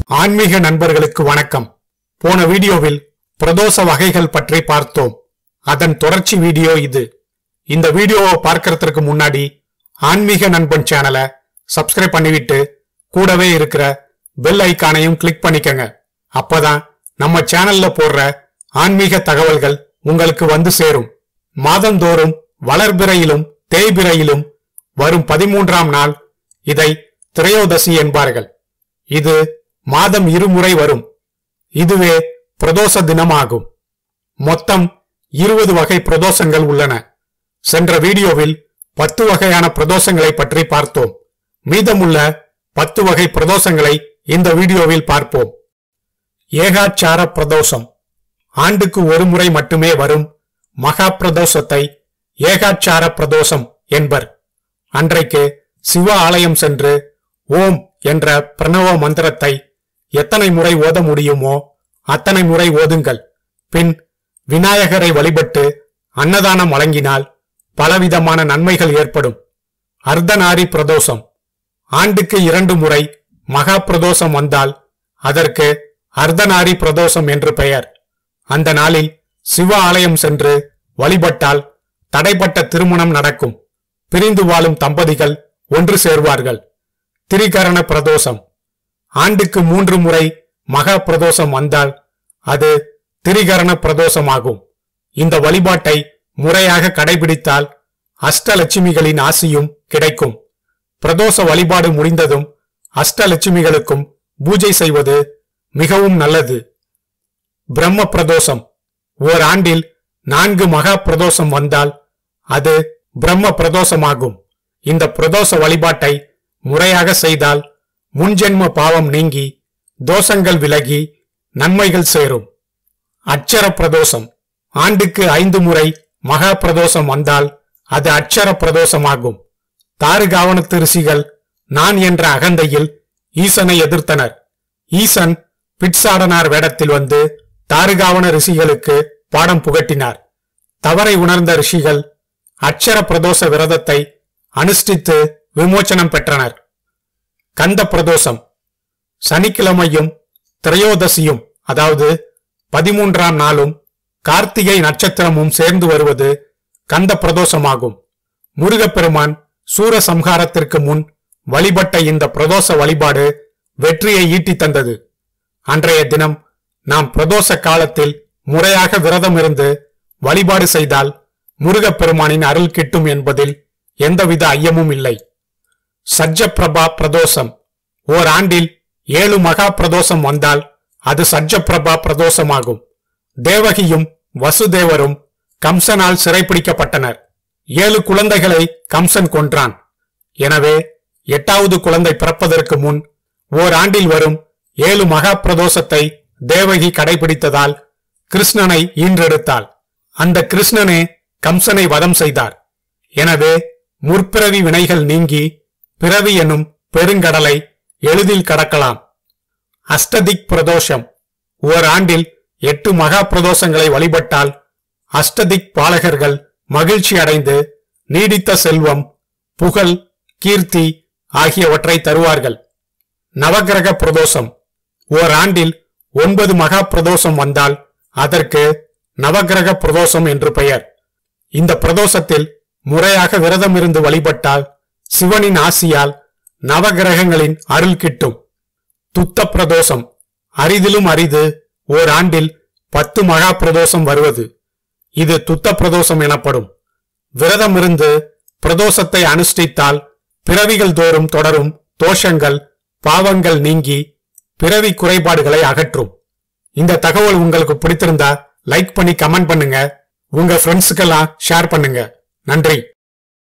ஆன்மீக நண்பர்களுக்கு வணக்கம் போன வீடியோவில் பிரதோஷ வகைகள் பற்றி பார்த்தோம் அதன் தொடர்ச்சி வீடியோ இது இந்த வீடியோவை பார்க்கறதுக்கு முன்னாடி ஆன்மீக நண்பன் சேனலை சப்ஸ்கிரைப் பண்ணிவிட்டு கூடவே இருக்கிற பெல் ஐகானையும் கிளிக் பண்ணிக்கங்க அப்பதான் நம்ம சேனல்ல போடுற ஆன்மீக தகவல்கள் உங்களுக்கு வந்து சேரும் மாதந்தோறும் வளர்பிறையிலும் தேய்பிறையிலும் வரும் பதிமூன்றாம் நாள் இதை திரையோதசி என்பார்கள் இது மாதம் இருமுறை வரும் இதுவே பிரதோஷ தினமாகும் மொத்தம் இருபது வகை பிரதோஷங்கள் உள்ளன சென்ற வீடியோவில் பத்து வகையான பிரதோஷங்களை பற்றி பார்த்தோம் மீதமுள்ள பத்து வகை பிரதோஷங்களை இந்த வீடியோவில் பார்ப்போம் ஏகாச்சார பிரதோஷம் ஆண்டுக்கு ஒரு முறை மட்டுமே வரும் மகா பிரதோஷத்தை ஏகாச்சார பிரதோஷம் என்பர் அன்றைக்கு சிவ ஆலயம் சென்று ஓம் என்ற பிரணவ மந்திரத்தை எத்தனை முறை ஓத முடியுமோ அத்தனை முறை ஓதுங்கள் பின் விநாயகரை வழிபட்டு அன்னதானம் வழங்கினால் பலவிதமான நன்மைகள் ஏற்படும் அர்த்தநாரி பிரதோஷம் ஆண்டுக்கு இரண்டு முறை மகா பிரதோஷம் வந்தால் அதற்கு அர்த்தநாரி பிரதோஷம் என்று பெயர் அந்த நாளில் சிவ ஆலயம் சென்று வழிபட்டால் தடைப்பட்ட திருமணம் நடக்கும் பிரிந்து வாழும் தம்பதிகள் ஒன்று சேர்வார்கள் திரிகரண பிரதோஷம் ஆண்டுக்கு மூன்று முறை மகா பிரதோஷம் வந்தால் அது திரிகரண பிரதோஷமாகும் இந்த வழிபாட்டை முறையாக கடைபிடித்தால் அஷ்டலட்சுமிகளின் ஆசியும் கிடைக்கும் பிரதோஷ வழிபாடு முடிந்ததும் அஷ்டலட்சுமிகளுக்கும் பூஜை செய்வது மிகவும் நல்லது பிரம்ம பிரதோஷம் ஓர் ஆண்டில் நான்கு மகா பிரதோஷம் வந்தால் அது பிரம்ம பிரதோஷமாகும் இந்த பிரதோஷ வழிபாட்டை முறையாக செய்தால் முன்ஜென்ம பாவம் நீங்கி தோஷங்கள் விலகி நன்மைகள் சேரும் அட்சர பிரதோஷம் ஆண்டுக்கு ஐந்து முறை மகா பிரதோஷம் வந்தால் அது அட்சர பிரதோஷமாகும் தாறுகாவனத்து ரிஷிகள் நான் என்ற அகந்தையில் ஈசனை எதிர்த்தனர் ஈசன் பிட்சாடனார் வேடத்தில் வந்து தாறுகாவன ரிஷிகளுக்கு பாடம் புகட்டினார் தவறை உணர்ந்த ரிஷிகள் அட்சர பிரதோஷ விரதத்தை அனுஷ்டித்து விமோச்சனம் பெற்றனர் கந்த பிரதோஷம் சனிக்கிழமையும் திரையோதசியும் அதாவது பதிமூன்றாம் நாளும் கார்த்திகை நட்சத்திரமும் சேர்ந்து வருவது கந்த பிரதோஷமாகும் முருகப்பெருமான் சூரசம்ஹாரத்திற்கு முன் வழிபட்ட இந்த பிரதோஷ வழிபாடு வெற்றியை ஈட்டி தந்தது அன்றைய தினம் நாம் பிரதோஷ காலத்தில் முறையாக விரதம் இருந்து வழிபாடு செய்தால் முருகப்பெருமானின் அருள் கிட்டும் என்பதில் எந்தவித ஐயமும் இல்லை சஜ்ஜப்பிரபா பிரதோஷம் ஓர் ஆண்டில் ஏழு மகா பிரதோஷம் வந்தால் அது சஜ்ஜப்பிரபா பிரதோஷமாகும் தேவகியும் வசுதேவரும் கம்சனால் சிறைப்பிடிக்கப்பட்டனர் ஏழு குழந்தைகளை கம்சன் கொன்றான் எனவே எட்டாவது குழந்தை பிறப்பதற்கு முன் ஓர் ஆண்டில் வரும் ஏழு மகா பிரதோஷத்தை தேவகி கடைபிடித்ததால் கிருஷ்ணனை ஈன்றெடுத்தாள் அந்த கிருஷ்ணனே கம்சனை வதம் செய்தார் எனவே முற்பிறவி வினைகள் நீங்கி பிறவி எனும் பெருங்கடலை எளிதில் கடக்கலாம் அஷ்டதிக் பிரதோஷம் ஓர் ஆண்டில் எட்டு மகா பிரதோஷங்களை வழிபட்டால் அஷ்டதிக் பாலகர்கள் மகிழ்ச்சி அடைந்து நீடித்த செல்வம் புகழ் கீர்த்தி ஆகியவற்றை தருவார்கள் நவக்கிரக பிரதோஷம் ஓர் ஆண்டில் ஒன்பது மகா பிரதோஷம் வந்தால் அதற்கு நவக்கிரக பிரதோஷம் என்று பெயர் இந்த பிரதோஷத்தில் முறையாக விரதம் இருந்து வழிபட்டால் சிவனின் ஆசியால் நவகிரகங்களின் அருள் கிட்டும் துத்த பிரதோஷம் அரிதிலும் அரிது ஓர் ஆண்டில் பத்து மகா பிரதோஷம் வருவது இது துத்த பிரதோஷம் எனப்படும் விரதம் இருந்து பிரதோஷத்தை அனுஷ்டித்தால் பிறவிகள் தோறும் தொடரும் தோஷங்கள் பாவங்கள் நீங்கி பிறவி குறைபாடுகளை அகற்றும் இந்த தகவல் உங்களுக்கு பிடித்திருந்தா லைக் பண்ணி கமெண்ட் பண்ணுங்க உங்க ஃப்ரெண்ட்ஸுக்கெல்லாம் ஷேர் பண்ணுங்க நன்றி